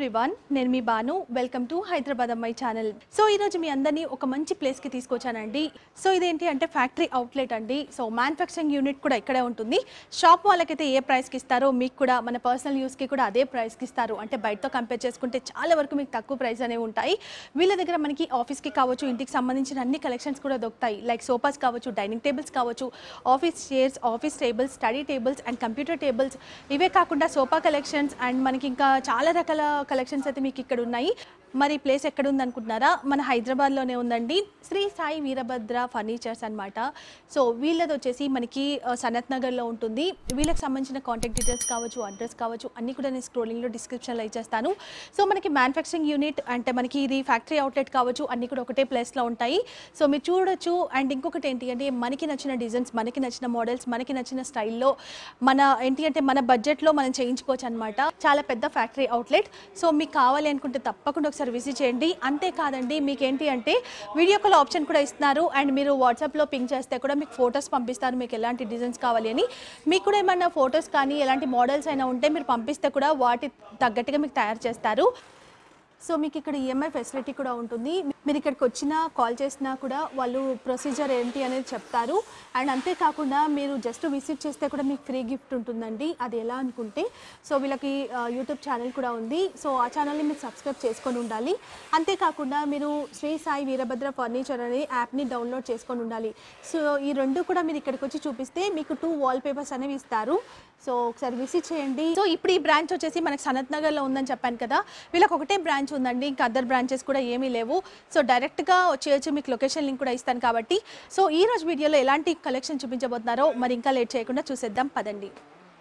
Everyone నేను మీ Banu welcome to Hyderabad అమ్మాయి ఛానల్ సో ఈరోజు మీ అందరినీ ఒక మంచి ప్లేస్కి తీసుకొచ్చానండి సో ఇదేంటి అంటే ఫ్యాక్టరీ అవుట్లెట్ అండి సో మ్యానుఫ్యాక్చరింగ్ యూనిట్ కూడా ఇక్కడే ఉంటుంది షాప్ వాళ్ళకైతే ఏ ప్రైస్కి ఇస్తారో మీకు కూడా మన పర్సనల్ యూస్కి కూడా అదే ప్రైస్కి ఇస్తారు అంటే బయటతో కంపేర్ చేసుకుంటే చాలా వరకు మీకు తక్కువ ప్రైస్ అనేవి ఉంటాయి వీళ్ళ దగ్గర మనకి ఆఫీస్కి కావచ్చు ఇంటికి సంబంధించిన అన్ని కలెక్షన్స్ కూడా దొరుకుతాయి లైక్ సోఫాస్ కావచ్చు డైనింగ్ టేబుల్స్ కావచ్చు office chairs office tables study tables and computer tables ఇవే కాకుండా సోఫా కలెక్షన్స్ అండ్ మనకి ఇంకా చాలా రకాల కలెక్షన్స్ అయితే మీకు ఇక్కడ ఉన్నాయి మరి ఈ ప్లేస్ ఎక్కడ ఉంది అనుకుంటున్నారా మన హైదరాబాద్లోనే ఉందండి శ్రీ సాయి వీరభద్ర ఫర్నిచర్స్ అన్నమాట సో వీళ్ళది వచ్చేసి మనకి ఆ, సనత్ నగర్లో ఉంటుంది వీళ్ళకి సంబంధించిన కాంటాక్ట్ డీటెయిల్స్ కావచ్చు అడ్రస్ కావచ్చు అన్నీ కూడా నేను స్క్రోలింగ్లో డిస్క్రిప్షన్లో ఇచ్చేస్తాను సో మనకి మ్యానుఫ్యాక్చరింగ్ యూనిట్ అంటే మనకి ఇది ఫ్యాక్టరీ అవుట్లెట్ కావచ్చు అన్నీ కూడా ఒకటే ప్లేస్లో ఉంటాయి సో మీరు చూడొచ్చు అండ్ ఇంకొకటి ఏంటి అంటే మనకి నచ్చిన డిజైన్స్ మనకి నచ్చిన మోడల్స్ మనకి నచ్చిన స్టైల్లో మన ఏంటి అంటే మన బడ్జెట్లో మనం చేయించుకోవచ్చు అనమాట చాలా పెద్ద ఫ్యాక్టరీ అవుట్లెట్ సో మీకు కావాలి అనుకుంటే తప్పకుండా ఒకసారి విజిట్ చేయండి అంతేకాదండి మీకు ఏంటి అంటే వీడియో కాల్ ఆప్షన్ కూడా ఇస్తున్నారు అండ్ మీరు వాట్సాప్లో పింక్ చేస్తే కూడా మీకు ఫొటోస్ పంపిస్తారు మీకు ఎలాంటి డిజైన్స్ కావాలి అని మీకు కూడా ఏమన్నా ఫొటోస్ కానీ ఎలాంటి మోడల్స్ అయినా ఉంటే మీరు పంపిస్తే కూడా వాటి తగ్గట్టుగా మీకు తయారు చేస్తారు సో మీకు ఇక్కడ ఈఎంఐ ఫెసిలిటీ కూడా ఉంటుంది మీరు ఇక్కడికి వచ్చినా కాల్ చేసినా కూడా వాళ్ళు ప్రొసీజర్ ఏంటి అనేది చెప్తారు అండ్ అంతేకాకుండా మీరు జస్ట్ విజిట్ చేస్తే కూడా మీకు ఫ్రీ గిఫ్ట్ ఉంటుందండి అది ఎలా అనుకుంటే సో వీళ్ళకి ఆ, యూట్యూబ్ ఛానల్ కూడా ఉంది సో ఆ ఛానల్ని మీరు సబ్స్క్రైబ్ చేసుకొని ఉండాలి అంతేకాకుండా మీరు శ్రీ సాయి వీరభద్ర ఫర్నిచర్ అనే యాప్ని డౌన్లోడ్ చేసుకొని ఉండాలి సో ఈ రెండు కూడా మీరు ఇక్కడికి వచ్చి చూపిస్తే మీకు టూ వాల్ పేపర్స్ అనేవి ఇస్తారు సో ఒకసారి విజిట్ చేయండి సో ఇప్పుడు ఈ బ్రాంచ్ వచ్చేసి మనకి సనత్ నగర్లో ఉందని చెప్పాను కదా వీళ్ళకి ఒకటే బ్రాంచ్ ఉందండి ఇంకా అదర్ బ్రాంచెస్ కూడా ఏమీ లేవు సో డైరెక్ట్గా వచ్చేయచ్చు మీకు లొకేషన్ లింక్ కూడా ఇస్తాను కాబట్టి సో ఈ రోజు వీడియోలో ఎలాంటి కలెక్షన్ చూపించబోతున్నారో మరి ఇంకా లేట్ చేయకుండా చూసేద్దాం పదండి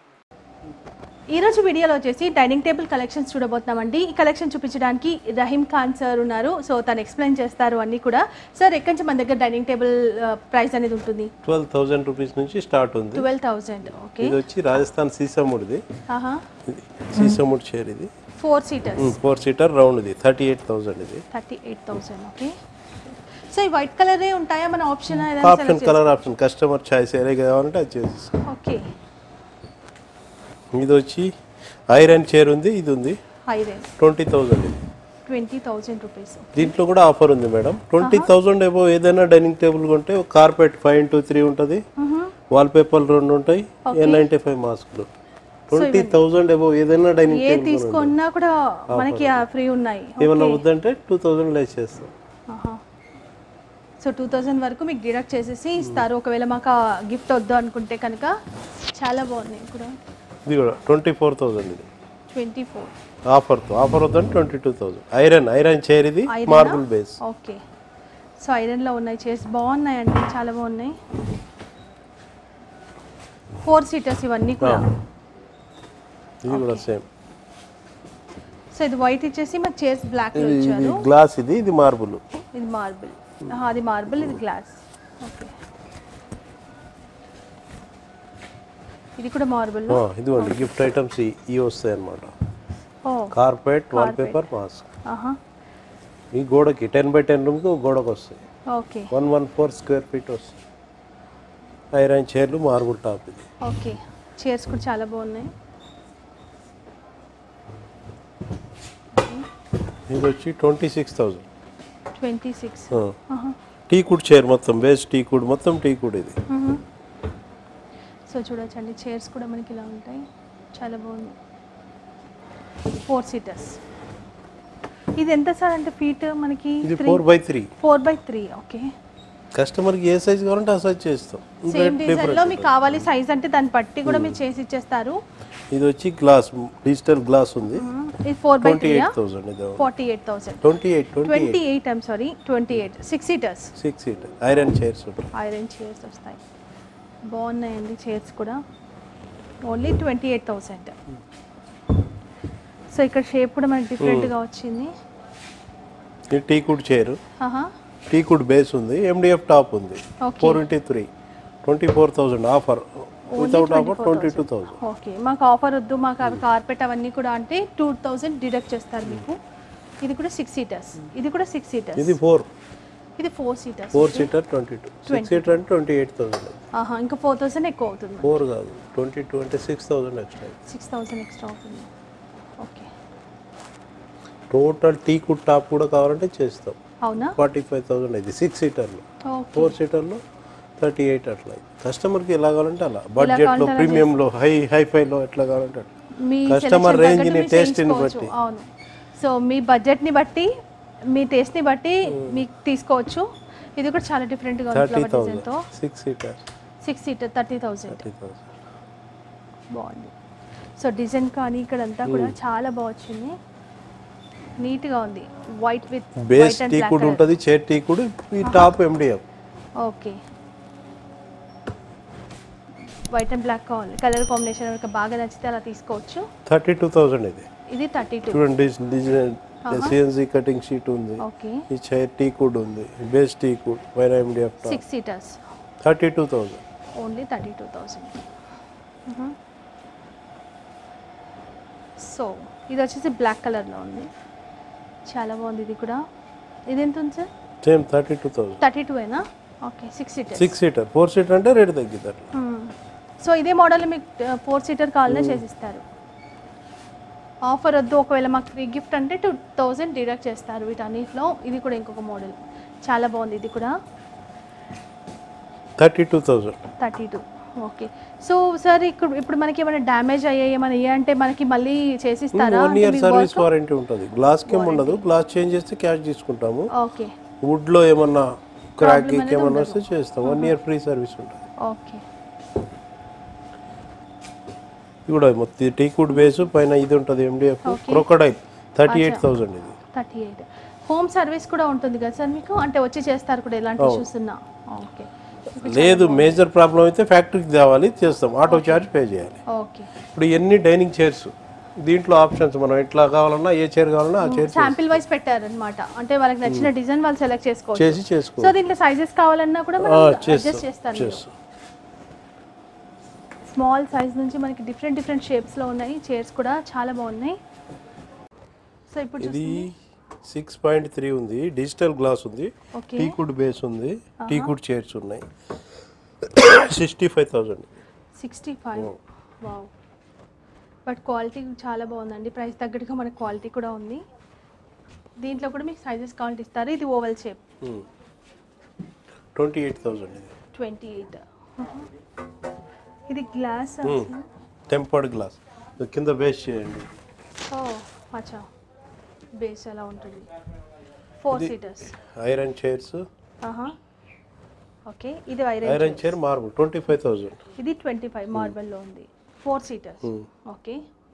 ఈ రోజు వీడియోలో వచ్చేసి డైనింగ్ టేబుల్ కలెక్షన్స్ చూడబోతున్నామండి ఈ కలెక్షన్ చూపించడానికి రహీం ఖాన్ సార్ ఉన్నారు సో తను ఎక్స్ప్లెయిన్ చేస్తారు అన్నీ కూడా సార్ ఎక్కడి నుంచి మన దగ్గర డైనింగ్ టేబుల్ ప్రైస్ అనేది ఉంటుంది ట్వెల్వ్ థౌజండ్ రూపీస్ నుంచి స్టార్ట్ ఉంది ట్వెల్వ్ థౌజండ్ ఓకే ఇది వచ్చి రాజస్థాన్ సీసముడిది ఆహా ఇది సీసముడ్ చైర్ ఇది four seaters four seater round ఇది థర్టీ ఎయిట్ థౌజండ్ ఇది thirty eight thousand okay so ఈ వైట్ కలరే ఉంటాయా మన option option colour option customer choice ఏదే కావాలంటే అది చేసి ఓకే ఇది వచ్చి ఐరన్ చైర్ ఉంది ఇది ఉంది హై రేంజ్ ట్వంటీ థౌజండ్ ఇది ట్వంటీ థౌజండ్ రూపీస్ దీంట్లో కూడా ఆఫర్ ఉంది మేడం ట్వంటీ థౌజండ్ ఏమో ఏదైనా డైనింగ్ టేబుల్ కొంటే కార్పెట్ ఫైవ్ ఇంటూ త్రీ ఉంటుంది వాల్ పేపర్లు రెండు ఉంటాయి ఏ నైంటీ ఫైవ్ మాస్క్లు ట్వంటీ థౌజండ్ ఏమో ఏదైనా డైనింగ్ ఏ టేబుల్ తీసుకున్నా కూడా మనకి ఫ్రీ ఉన్నాయి ఏమన్నా వద్దంటే టూ థౌజండ్ లెస్ చేస్తాం సో టూ థౌజండ్ వరకు మీకు డిడక్ట్ చేసేసి ఇస్తారు ఒకవేళ మాకు గిఫ్ట్ వద్దు అనుకుంటే కనుక చాలా బాగున్నాయి కూడా ఇది కూడా ట్వంటీ ఫోర్ థౌజండ్ ఇది ట్వంటీ ఫోర్ ఆఫర్తో ఆఫర్ వద్దంటే twenty two thousand iron iron chair ఇది Iron marble base okay so ఐరన్లో ఉన్నాయి చైర్స్ బాగున్నాయండి చాలా బాగున్నాయి ఫోర్ సీటర్స్ ఇవన్నీ కూడా ఇది కూడా సేమ్ సో ఇది వైట్ ఇచ్చేసి మాకు చైర్స్ బ్లాక్ ఇది ఇచ్చారు గ్లాస్ ఇది ఇది మార్బుల్ ఇది మార్బుల్ అది మార్బుల్ ఇది గ్లాస్ ఓకే ఇది కూడా మార్బుల్ ఇదిగోండి గిఫ్ట్ ఐటమ్స్ ఇవి వస్తాయి అన్నమాట ఓ కార్పెట్ వాల్ పేపర్ మాస్క్ ఆహా ఈ గోడకి టెన్ బై టెన్ రూమ్కి గోడకు వస్తాయి okay one one four square feet వస్తాయి ఐరన్ చైర్లు మార్బుల్ టాప్ ఇది ఓకే చైర్స్ కూడా చాలా బాగున్నాయి ఇది వచ్చి twenty six thousand twenty six teak wood chair మొత్తం బేస్ టీ కుడ్ మొత్తం టీ కుడ్ ఇది సో చూడొచ్చండి చైర్స్ కూడా మనకి ఇలా ఉంటాయి చాలా బాగుంది ఫోర్ సీటర్స్ ఇది ఎంత సార్ అంటే ఫీట్ మనకి ఇది four by three four by three okay కస్టమర్కి ఏ సైజ్ కావాలంటే ఆ సైజ్ చేస్తాం సేమ్ డిజైన్లో మీకు కావాలి సైజ్ అంటే దాన్ని బట్టి కూడా మీరు చేసి ఇచ్చేస్తారు ఇది వచ్చి గ్లాస్ డిజిటల్ గ్లాస్ ఉంది ఇది four by twenty three eight thousand ఇది forty eight thousand twenty eight twenty twenty eight I'm sorry twenty eight six seaters six seat iron chairs ఉంటాయి ఐరన్ చైర్స్ వస్తాయి బాగున్నాయండి చైర్స్ కూడా only twenty eight thousand so ఇక్కడ shape కూడా మనకి డిఫరెంట్గా వచ్చింది ఇది టీ కుడ్ చైర్ ఆహా టీ కుడ్ బేస్ ఉంది ఎండిఎఫ్ టాప్ ఉంది Okay. Four into three twenty four thousand offer without offer twenty two thousand okay మాకు ఆఫర్ వద్దు మాకు అవి కార్పెట్ అవన్నీ కూడా అంటే టూ థౌజండ్ డిడక్ట్ చేస్తారు మీకు ఇది కూడా సిక్స్ సీటర్స్ ఇది కూడా సిక్స్ సీటర్స్ ఇది ఫోర్ ఇది four seaters four seater twenty two six seater అంటే ట్వంటీ ఎయిట్ థౌసండ్ ఆహా ఇంకా ఫోర్ థౌసండ్ ఎక్కువ అవుతుంది ఫోర్ కాదు ట్వంటీ టూ అంటే six thousand extra six thousand extra అవుతుంది okay total teak wood top కూడా కావాలంటే చేస్తాం అవునా ఫార్టీ ఫైవ్ థౌసండ్ ఇది సిక్స్ సీటర్లో ఓకే ఫోర్ సీటర్లో థర్టీ ఎయిట్ అట్లా కస్టమర్కి ఎలా కావాలంటే అలా బడ్జెట్లో ప్రీమియంలో హై హైఫైలో ఎట్లా కావాలంటే అట్లా మీ Customer selection range తగ్గట్టు ని, మీరు taste ని చేయించుకోవచ్చు. బట్టి. అవును సో మీ బడ్జెట్ని బట్టి మీ టేస్ట్ని బట్టి మీకు తీసుకోవచ్చు ఇది కూడా చాలా డిఫరెంట్గా ఉంది థర్టీ ఫ్లవర్ థౌసండ్ డిజైన్తో six seater six seater thirty thousand thirty thousand బాగుంది సో డిజైన్ కానీ ఇక్కడ అంతా కూడా చాలా బాగా వచ్చింది నీట్గా ఉంది white with base white and teak black wood ఉంటుంది చైర్ టీ కుడ్ ఈ top MDF okay white and black కావాలి కలర్ కాంబినేషన్ కనుక బాగా నచ్చితే అలా తీసుకోవచ్చు థర్టీ టూ థౌసండ్ ఇది ఇది థర్టీ టూ చూడండి డిజైన్ సిఎన్సీ కటింగ్ షీట్ ఉంది ఓకే ఈ చైర్ టీ కుడ్ ఉంది బేస్ టీ కుడ్ పైన MDF top six seaters thirty two thousand only thirty two thousand so ఇది వచ్చేసి బ్లాక్ కలర్లో ఉంది చాలా బాగుంది ఇది కూడా ఇది ఎంత ఉంది sir same thirty two thousand thirty two అయినా okay six seater six seater four seater అంటే రేట్ తగ్గిద్ది అట్లా సో ఇదే మోడల్ మీకు ఫోర్ సీటర్ కావాలనే చేసిస్తారు ఆఫర్ వద్దు ఒకవేళ మాకు ఫ్రీ గిఫ్ట్ అంటే టూ థౌజండ్ డిడక్ట్ చేస్తారు వీటన్నిటిలో ఇది కూడా ఇంకొక మోడల్ చాలా బాగుంది ఇది కూడా thirty two thousand thirty two okay so sir ఇక్కడ ఇప్పుడు మనకి ఏమైనా డ్యామేజ్ అయ్యాయి ఏమైనా అయ్యాయి అంటే మనకి మళ్ళీ చేసిస్తారా వన్ ఇయర్ సర్వీస్ వారంటీ ఉంటుంది గ్లాస్ కి ఏమి ఉండదు గ్లాస్ చేంజ్ చేస్తే క్యాష్ తీసుకుంటాము ఓకే వుడ్ లో ఏమన్నా క్రాక్ ఏమన్నా వస్తే చేస్తాం వన్ ఇయర్ ఫ్రీ సర్వీస్ ఉంటుంది ఓకే ఇది కూడా మొత్తం టీ కుడ్ బేస్ పైన ఇది ఉంటుంది MDF crocodile thirty eight thousand ఇది థర్టీ ఎయిట్ హోమ్ సర్వీస్ కూడా ఉంటుంది కదా సార్ మీకు అంటే వచ్చి చేస్తారు కూడా ఎలాంటి ఇష్యూస్ ఉన్నా ఓకే లేదు మేజర్ ప్రాబ్లం అయితే ఫ్యాక్టరీకి తేవాలి చేస్తాం ఆటో చార్జ్ పే చేయాలి ఓకే ఇప్పుడు ఎన్ని డైనింగ్ చైర్స్ దీంట్లో ఆప్షన్స్ మనం ఎట్లా కావాలన్నా ఏ చైర్ కావాలన్నా ఆ చైర్ శాంపిల్ వైజ్ పెట్టారనమాట అంటే వాళ్ళకి నచ్చిన డిజైన్ వాళ్ళు సెలెక్ట్ చేసుకోవచ్చు చేసి చేసుకో సో దీంట్లో సైజెస్ కావాలన్నా కూడా మనం అడ్జస్ట్ చేస్తాను చేస్తాం స్మాల్ సైజ్ నుంచి మనకి డిఫరెంట్ డిఫరెంట్ షేప్స్లో ఉన్నాయి చైర్స్ కూడా చాలా బాగున్నాయి సో ఇప్పుడు ఇది సిక్స్ పాయింట్ త్రీ ఉంది డిజిటల్ గ్లాస్ ఉంది ఓకే టీ కుడ్ బేస్ ఉంది టీ కుడ్ చైర్స్ ఉన్నాయి sixty five thousand sixty five wow but quality చాలా బాగుందండి ప్రైస్ తగ్గట్టుగా మనకి క్వాలిటీ కూడా ఉంది దీంట్లో కూడా మీకు సైజెస్ కావాలంటే ఇస్తారు ఇది oval shape twenty eight thousand ఇది ట్వంటీ ఎయిట్ ఇది గ్లాస్ టెంపర్డ్ గ్లాస్ కింద బేస్ చేయండి ఓ అచ్చా బేస్ ఎలా ఉంటుంది four seaters iron chairs okay ఇది iron iron chair marble twenty five thousand ఇది ట్వంటీ ఫైవ్ మార్బల్లో ఉంది ఫోర్ సీటర్స్ ఓకే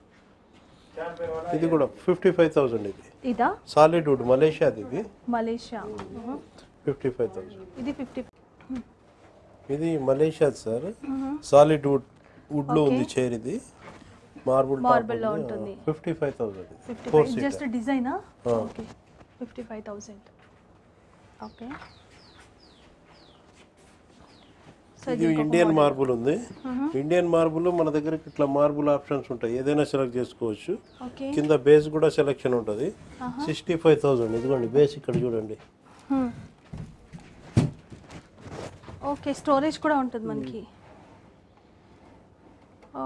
ఇది కూడా ఫిఫ్టీ ఫైవ్ థౌజండ్ ఇది ఇదా సాలిడ్ వుడ్ మలేషియాది ఇది మలేషియా ఫిఫ్టీ ఫైవ్ థౌజండ్ ఇది ఫిఫ్టీ ఇది Malaysia sir solid wood wood లో ఉంది చైర్ ఇది మార్బుల్ మార్బుల్లో ఉంటుంది fifty five thousand fifty four five just seater డిజైనా okay fifty five thousand okay so ఇది ఇండియన్ మార్బుల్ ఉంది ఇండియన్ మార్బుల్ మన దగ్గర ఇట్లా మార్బుల్ ఆప్షన్స్ ఉంటాయి ఏదైనా సెలెక్ట్ చేసుకోవచ్చు ఓకే కింద బేస్ కూడా సెలెక్షన్ ఉంటుంది సిక్స్టీ ఫైవ్ థౌసండ్ ఇదిగోండి బేస్ ఇక్కడ చూడండి ఓకే స్టోరేజ్ కూడా ఉంటుంది మనకి ఓ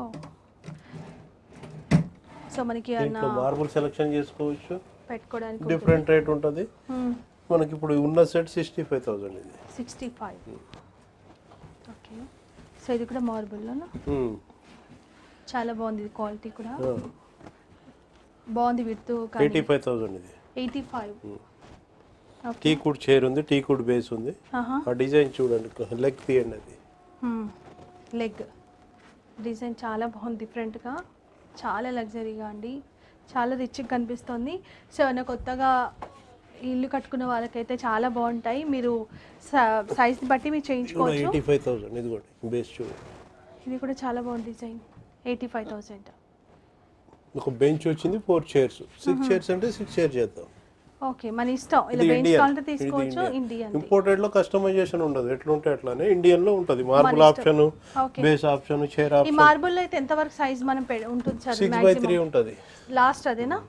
సో మనకి అన్న దీంట్లో మార్బుల్ సెలెక్షన్ చేసుకోవచ్చు పెట్టుకోవడానికి డిఫరెంట్ రేట్ ఉంటుంది మనకి ఇప్పుడు ఉన్న సెట్ సిక్స్టీ ఫైవ్ థౌసండ్ ఇది సిక్స్టీ ఫైవ్ ఓకే సో ఇది కూడా మార్బుల్లోనా Hmm. చాలా బాగుంది ఇది క్వాలిటీ కూడా బాగుంది విత్ ఎయిటీ ఫైవ్ థౌసండ్ ఇది eighty five okay teak wood chair ఉంది టీ కుడ్ బేస్ ఉంది ఆ డిజైన్ చూడండి లెగ్ తీయండి అది లెగ్ డిజైన్ చాలా బాగుంది డిఫరెంట్గా చాలా లగ్జరీగా అండి చాలా రిచ్గా కనిపిస్తుంది సో ఏమైనా కొత్తగా ఇల్లు కట్టుకున్న వాళ్ళకైతే చాలా బాగుంటాయి మీరు సైజ్ బట్టి మీరు చేయించుకోవచ్చు ఎయిటీ ఫైవ్ థౌసండ్ ఇదిగోండి బేస్ చూడండి ఇది కూడా చాలా బాగుంది డిజైన్ ఎయిటీ ఫైవ్ థౌసండ్ ఒక బెంచ్ వచ్చింది ఫోర్ చైర్స్ సిక్స్ చైర్స్ అంటే సిక్స్ చైర్ చేద్దాం ఓకే మన ఇష్టం ఇలా ఇది బెంచ్ ఇండియన్ కావాలంటే తీసుకోవచ్చు ఇండియన్ ఇంపోర్టెడ్ లో కస్టమైజేషన్ ఉండదు ఎట్లా ఉంటే అట్లానే ఇండియన్ లో ఉంటది marble option okay base option chair ఈ ఆప్షన్ మార్బుల్ అయితే ఎంతవరకు సైజ్ మనం పె- ఉంటుంది సార్ సిక్స్ బై త్రీ ఉంటది లాస్ట్ అదేనా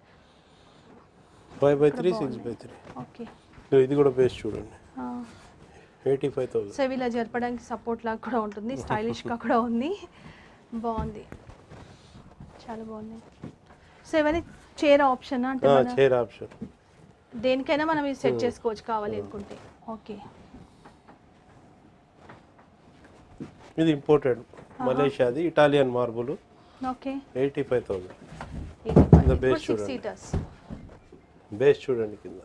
five by three six by three okay ఇది కూడా బేస్ చూడండి ఎయిటీ ఫైవ్ థౌసండ్ సో ఇవి ఇలా జరపడానికి సపోర్ట్ లాగా కూడా ఉంటుంది స్టైలిష్గా కూడా ఉంది బాగుంది చాలా బాగుంది సో ఇవన్నీ చైర్ ఆప్షన్ అంటే మన చైర్ ఆప్షన్ దేనికైనా మనం ఇది సెట్ చేసుకోవచ్చు కావాలి అనుకుంటే ఓకే ఇది ఇంపోర్టెడ్ మలేషియాది Italian marble okay eighty five thousand ఇది base సిక్స్ చూడండి. సీటర్స్ బేస్ చూడండి కింద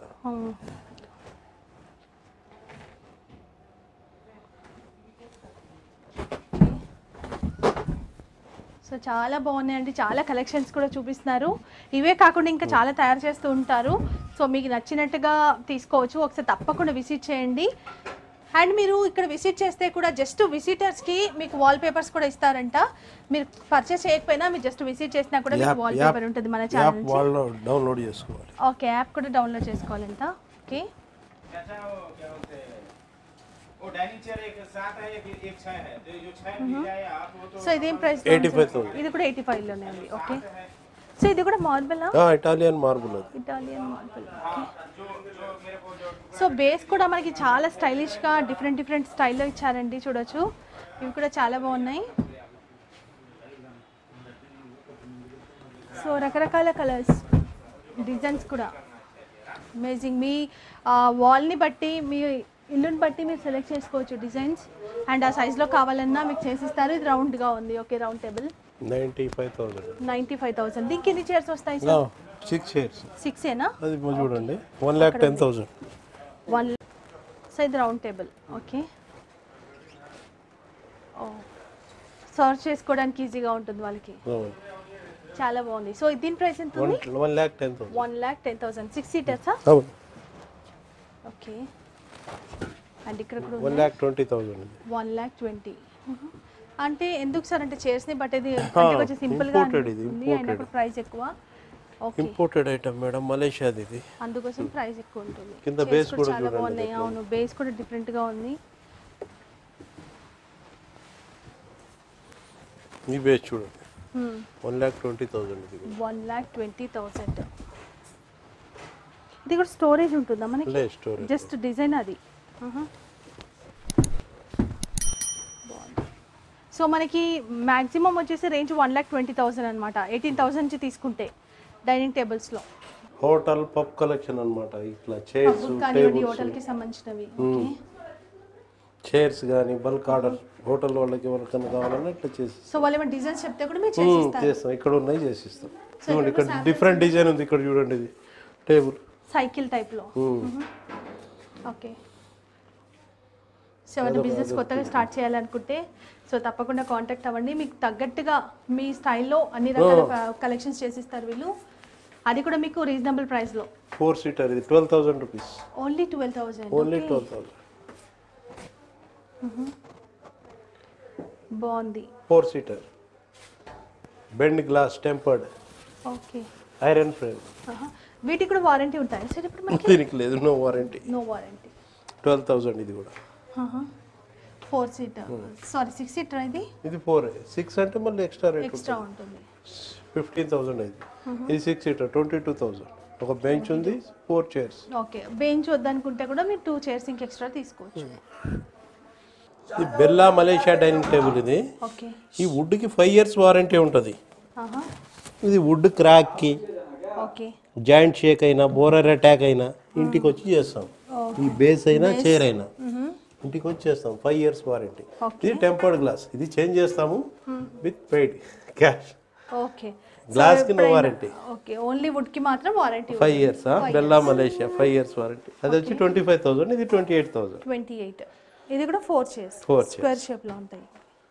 సో చాలా బాగున్నాయండి చాలా కలెక్షన్స్ కూడా చూపిస్తున్నారు ఇవే కాకుండా ఇంకా చాలా తయారు చేస్తూ ఉంటారు సో మీకు నచ్చినట్టుగా తీసుకోవచ్చు ఒకసారి తప్పకుండా విజిట్ చేయండి అండ్ మీరు ఇక్కడ విజిట్ చేస్తే కూడా జస్ట్ విజిటర్స్కి మీకు వాల్ పేపర్స్ కూడా ఇస్తారంట మీరు పర్చేస్ చేయకపోయినా మీరు జస్ట్ విజిట్ చేసినా కూడా మీకు యాప్ వాల్ యాప్ పేపర్ ఉంటుంది మన యాప్ ఛానల్ నుంచి వాళ్ళు డౌన్లోడ్ చేసుకోవాలి ఓకే యాప్ కూడా డౌన్లోడ్ చేసుకోవాలంట ఓకే चाचा वो क्या बोलते हैं वो डाइनिंग चेयर एक सात है एक एक छह है तो जो छह मिल जाए आप वो तो సో ఇదేం ప్రైస్ 85,000. ఇది కూడా ఎయిటీ ఫైవ్లోనే ఉంది ఓకే సో ఇది కూడా మార్బల్ ఇటాలియన్ మార్బుల్ అది ఇటాలియన్ మార్బల్ ఓకే जो जो मेरे को जो సో బేస్ కూడా మనకి చాలా స్టైలిష్గా డిఫరెంట్ డిఫరెంట్ స్టైల్లో ఇచ్చారండి చూడొచ్చు ఇవి కూడా చాలా బాగున్నాయి సో రకరకాల కలర్స్ డిజైన్స్ కూడా అమేజింగ్ మీ వాల్ని బట్టి మీ ఇల్లుని బట్టి మీరు సెలెక్ట్ చేసుకోవచ్చు డిజైన్స్ అండ్ ఆ సైజులో కావాలన్నా మీకు చేసిస్తారు ఇది రౌండ్గా ఉంది okay round table ninety five thousand ninety five thousand దీనికి ఎన్ని చైర్స్ వస్తాయి సార్ సిక్స్ చైర్స్ సిక్స్ ఏనా అది మీరు చూడండి one lakh ten thousand one so ఇది రౌండ్ టేబుల్ ఓకే ఓ సర్చ్ చేసుకోవడానికి ఈజీగా ఉంటుంది వాళ్ళకి చాలా బాగుంది సో దీని ప్రైస్ ఎంత వన్ ఉంది one lakh ten thousand one lakh ten thousand six సీటర్సా అవును ఓకే అండ్ ఇక్కడ కూడా one lakh twenty thousand one lakh twenty అంటే ఎందుకు సార్ అంటే చైర్స్ని బట్ ఇది అంటే కొంచెం సింపుల్గా imported ఇది, ఉంది imported. అయినప్పుడు ప్రైస్ ఎక్కువ ఓకే ఇంపోర్టెడ్ ఐటమ్ మేడం మలేషియాది ఇది అందుకోసం ప్రైస్ ఎక్కువ ఉంటుంది కింద Chairs base కూడా చాలా చూడండి బాగున్నాయి ఎట్లా అవును బేస్ కూడా డిఫరెంట్గా ఉంది ఈ బేస్ చూడండి వన్ ల్యాక్ ట్వంటీ థౌసండ్ ఇది కూడా. వన్ ల్యాక్ ట్వంటీ థౌసండ్ ఇది కూడా స్టోరేజ్ ఉంటుందా మనకి లే స్టోరేజ్ జస్ట్ డిజైన్ అది ఆహా. బాగుంది. సో మనకి మ్యాక్సిమం వచ్చేసి range one lakh twenty thousand అనమాట ఎయిటీన్ థౌసండ్ నుంచి తీసుకుంటే డైనింగ్ టేబుల్స్లో హోటల్ పబ్ కలెక్షన్ అన్నమాట ఇట్లా చైర్స్ పబ్బుకి కానివ్వండి టేబుల్స్ హోటల్కి సంబంధించినవి ఓకే చైర్స్ కానీ బల్క్ ఆర్డర్ హోటల్ వాళ్ళకి ఎవరికైనా కావాలన్నా ఇట్లా చేసి సో వాళ్ళు ఏమైనా డిజైన్స్ చెప్తే కూడా మీరు చేసిస్తారు చేస్తాం ఇక్కడ ఉన్నాయి చేసిస్తాం చూడండి ఇక్కడ డిఫరెంట్ డిజైన్ ఉంది ఇక్కడ చూడండి ఇది టేబుల్ సైకిల్ టైప్లో ఓకే సో ఏమైనా బిజినెస్ కొత్తగా స్టార్ట్ చేయాలనుకుంటే సో తప్పకుండా కాంటాక్ట్ అవ్వండి మీకు తగ్గట్టుగా మీ స్టైల్లో అన్ని రకాల కలెక్షన్స్ చేసిస్తారు వీళ్ళు అది కూడా మీకు రీజనబుల్ ప్రైస్లో ఫోర్ సీటర్ ఇది twelve thousand rupees only twelve thousand only twelve thousand బాగుంది four seater bend glass tempered okay iron frame వీటికి కూడా వారంటీ ఉంటాయి సార్ ఇప్పుడు మనకి దీనికి లేదు no warranty no warranty twelve thousand ఇది కూడా four seater sorry six seater ఇది ఇది ఫోర్ సిక్స్ అంటే మళ్ళీ ఎక్స్ట్రా రేట్ ఎక్స్ట్రా ఉంటుంది ఫిఫ్టీన్ థౌసండ్ అయింది ఇది six seater twenty two thousand ఒక బెంచ్ ఉంది ఫోర్ చైర్స్ ఓకే బెంచ్ వద్దనుకుంటే కూడా మీరు టూ చైర్స్ ఇంక ఎక్స్ట్రా తీసుకోవచ్చు ఇది బెల్లా మలేషియా డైనింగ్ టేబుల్ ఇది ఓకే ఈ వుడ్కి ఫైవ్ ఇయర్స్ వారంటీ ఉంటుంది ఆహా ఇది వుడ్ క్రాక్కి ఓకే జాయింట్ షేక్ అయినా బోరర్ అటాక్ అయినా ఇంటికి వచ్చి చేస్తాం ఈ బేస్ అయినా చైర్ అయినా ఇంటికి వచ్చి చేస్తాం ఫైవ్ ఇయర్స్ వారంటీ Okay. ఇది టెంపర్డ్ గ్లాస్ ఇది చేంజ్ చేస్తాము with paid cash okay glass కి no warranty okay only wood కి మాత్రం warranty five years Bella Malaysia five years warranty అది వచ్చి ట్వంటీ ఫైవ్ థౌసండ్ ఇది twenty eight thousand twenty eight ఇది కూడా four chairs Four chairs. Square shape లో ఉంటాయి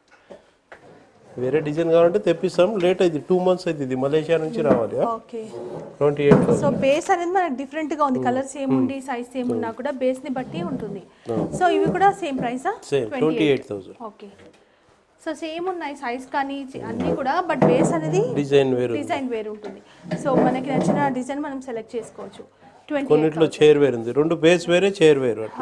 వేరే డిజైన్ కావాలంటే తెప్పిస్తాం లేట్ అయింది టూ మంత్స్ అయింది ఇది మలేషియా నుంచి రావాలి okay twenty eight thousand so base అనేది మనకి డిఫరెంట్ గా ఉంది కలర్ సేమ్ ఉండి సైజ్ సేమ్ ఉన్నా కూడా బేస్ ని బట్టి ఉంటుంది సో ఇవి కూడా సేమ్ ప్రైసా same twenty eight thousand okay so same ఉన్నాయి సైజ్ కానీ చి- అన్నీ కూడా బట్ బేస్ అనేది డిజైన్ వేరు డిజైన్ వేరు ఉంటుంది సో మనకి నచ్చిన డిజైన్ మనం సెలెక్ట్ చేసుకోవచ్చు ట్వంటీ కొన్నిట్లో చైర్ వేరు ఉంది రెండు బేస్ వేరే చైర్ వేరు అట్లా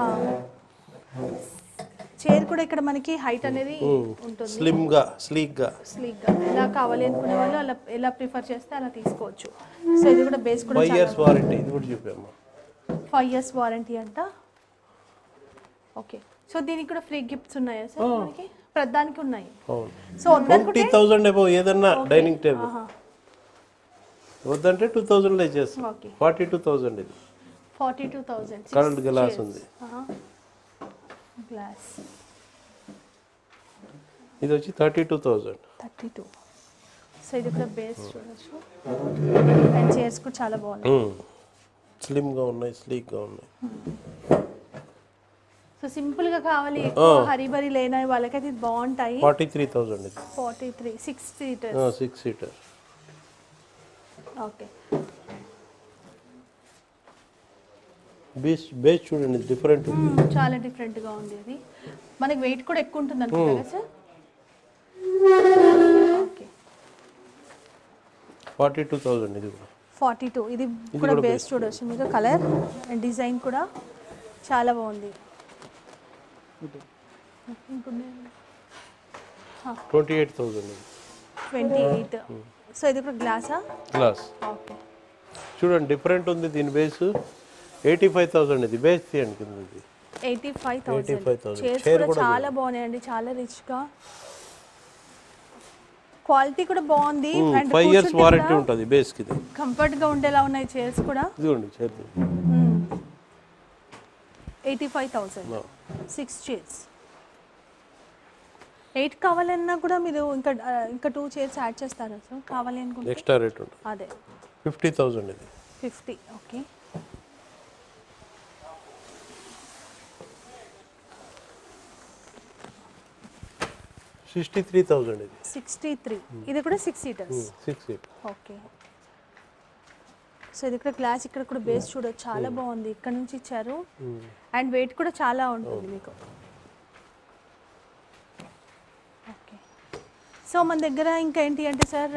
చైర్ కూడా ఇక్కడ మనకి హైట్ అనేది ఉంటుంది స్లిమ్ గా స్లీక్ గా స్లీక్ గా ఎలా కావాలి అనుకునే వాళ్ళు అలా ఎలా ప్రిఫర్ చేస్తే అలా తీసుకోవచ్చు సో ఇది కూడా బేస్ కూడా ఫైవ్ ఇయర్స్ వారంటీ ఇది కూడా చెప్పాము ఫైవ్ ఇయర్స్ వారంటీ అంట ఓకే సో దీనికి కూడా ఫ్రీ గిఫ్ట్స్ ఉన్నాయా సార్ మనకి ప్రధానికి ఉన్నాయి అవును సో వద్దనుకుంటే ట్వంటీ థౌసండ్ ఏమో ఏదన్నా డైనింగ్ టేబుల్ వద్దంటే టూ థౌజండ్లో ఇచ్చేస్తాం ఓకే ఫార్టీ టూ థౌజండ్ ఇది forty two thousand current glass ఉంది గ్లాస్ ఇది వచ్చి thirty two thousand thirty two so ఇది కూడా బేస్ చూడొచ్చు అండ్ చైర్స్ కూడా చాలా బాగున్నాయి స్లిమ్గా ఉన్నాయి స్లీక్గా ఉన్నాయి సో సింపుల్ గా కావాలి ఎక్కువ హరిబరి లేని వాళ్ళకైతే ఇది బాగుంటాయి ఫార్టీ త్రీ థౌజండ్ ఇది forty three six seater six seater okay base base చూడండి డిఫరెంట్ ఉంది చాలా డిఫరెంట్ గా ఉంది ఇది మనకి వెయిట్ కూడా ఎక్కువ ఉంటుంది అనుకుంటా కదా sir okay forty two thousand ఇది కూడా ఫార్టీ టూ ఇది కూడా బేస్ చూడొచ్చు మీకు కలర్ అండ్ డిజైన్ కూడా చాలా బాగుంది ట్వంటీ ఎయిట్ థౌజండ్ ఇది ట్వంటీ ఎయిట్ సో ఇది కూడా గ్లాసా గ్లాస్ ఓకే చూడండి డిఫరెంట్ ఉంది దీని బేస్ ఎయిటీ ఫైవ్ థౌసండ్ ఇది బేస్ తీయండి కింద ఇది eighty five thousand 85,000. Chairs Chair కూడా కూడా చాలా బాగున్నాయండి చాలా రిచ్గా క్వాలిటీ కూడా బాగుంది అండ్ ఫైవ్ ఇయర్స్ వారంటీ ఉంటుంది బేస్కి ఇది కంఫర్ట్గా ఉండేలా ఉన్నాయి చైర్స్ కూడా ఇదిగోండి చేతి eighty five thousand No. Six chairs eight కావాలన్నా కూడా మీరు ఇంకా ఆ, ఇంకా టూ చైర్స్ యాడ్ చేస్తారా సార్ కావాలి అనుకుంటే ఎక్స్ట్రా రేట్ ఉంటుంది అదే ఫిఫ్టీ థౌసండ్ ఇది fifty okay sixty three thousand ఇది సిక్స్టీ త్రీ ఇది కూడా six seaters six seat okay so ఇది కూడా గ్లాస్ ఇక్కడ కూడా బేస్ చూడొచ్చు చాలా బాగుంది ఇక్కడ నుంచి ఇచ్చారు అండ్ వెయిట్ కూడా చాలా ఉంటుంది మీకు ఓకే సో మన దగ్గర ఇంకా ఏంటి అంటే సార్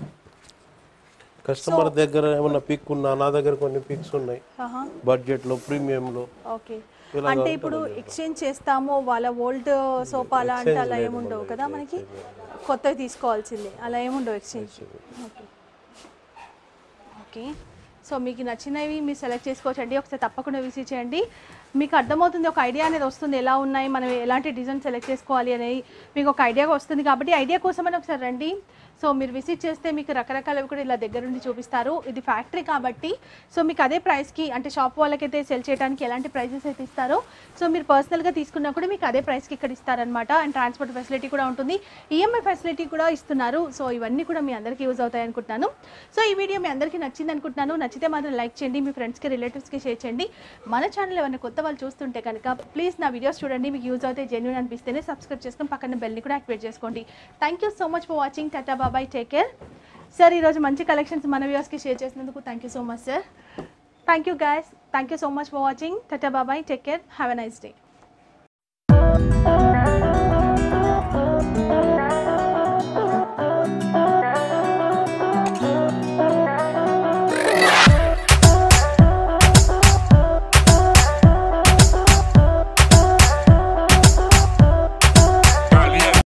కస్టమర్ దగ్గర ఏమన్నా పిక్ ఉన్నా నా దగ్గర కొన్ని పిక్స్ ఉన్నాయి బడ్జెట్లో ప్రీమియంలో ఓకే అంటే ఇప్పుడు ఎక్స్చేంజ్ చేస్తాము వాళ్ళ ఓల్డ్ సోఫా అలా అంటే అలా ఏముండవు కదా మనకి కొత్తవి తీసుకోవాల్సిందే అలా ఏముండవు ఎక్స్చేంజ్ ఓకే ఓకే సో మీకు నచ్చినవి మీరు సెలెక్ట్ చేసుకోవచ్చు అండి ఒకసారి తప్పకుండా విజిట్ చేయండి మీకు అర్థమవుతుంది ఒక ఐడియా అనేది వస్తుంది ఎలా ఉన్నాయి మనం ఎలాంటి డిజైన్ సెలెక్ట్ చేసుకోవాలి అనేది మీకు ఒక ఐడియా వస్తుంది కాబట్టి ఐడియా కోసమని ఒకసారి రండి సో మీరు విజిట్ చేస్తే మీకు రకరకాలవి కూడా ఇలా దగ్గర నుండి చూపిస్తారు ఇది ఫ్యాక్టరీ కాబట్టి సో మీకు అదే ప్రైస్కి అంటే షాప్ వాళ్ళకైతే సెల్ చేయడానికి ఎలాంటి ప్రైజెస్ అయితే ఇస్తారో సో మీరు పర్సనల్గా తీసుకున్నా కూడా మీకు అదే ప్రైస్కి ఇక్కడ ఇస్తారనమాట అండ్ ట్రాన్స్పోర్ట్ ఫెసిలిటీ కూడా ఉంటుంది ఈఎంఐ ఫెసిలిటీ కూడా ఇస్తున్నారు సో ఇవన్నీ కూడా మీ అందరికీ యూజ్ అవుతాయి అనుకుంటున్నాను సో ఈ వీడియో మీ అందరికీ నచ్చింది అనుకుంటున్నాను నచ్చితే మాత్రం లైక్ చేయండి మీ ఫ్రెండ్స్కి రిలేటివ్స్కి షేర్ చేయండి మన ఛానల్ ఏమైనా కొత్త వాళ్ళు చూస్తుంటే కనుక ప్లీజ్ నా వీడియోస్ చూడండి మీకు యూజ్ అవుతాయి జెన్యున్ అనిపిస్తేనే సబ్స్క్రైబ్ చేసుకొని పక్కన బెల్ని కూడా యాక్టివేట్ చేసుకోండి thank you so much for watching tata bye bye take care sir ఈరోజు మంచి కలెక్షన్స్ మన వ్యూవర్స్కి షేర్ చేసినందుకు thank you so much sir thank you guys thank you so much for watching tata bye bye take care have a nice day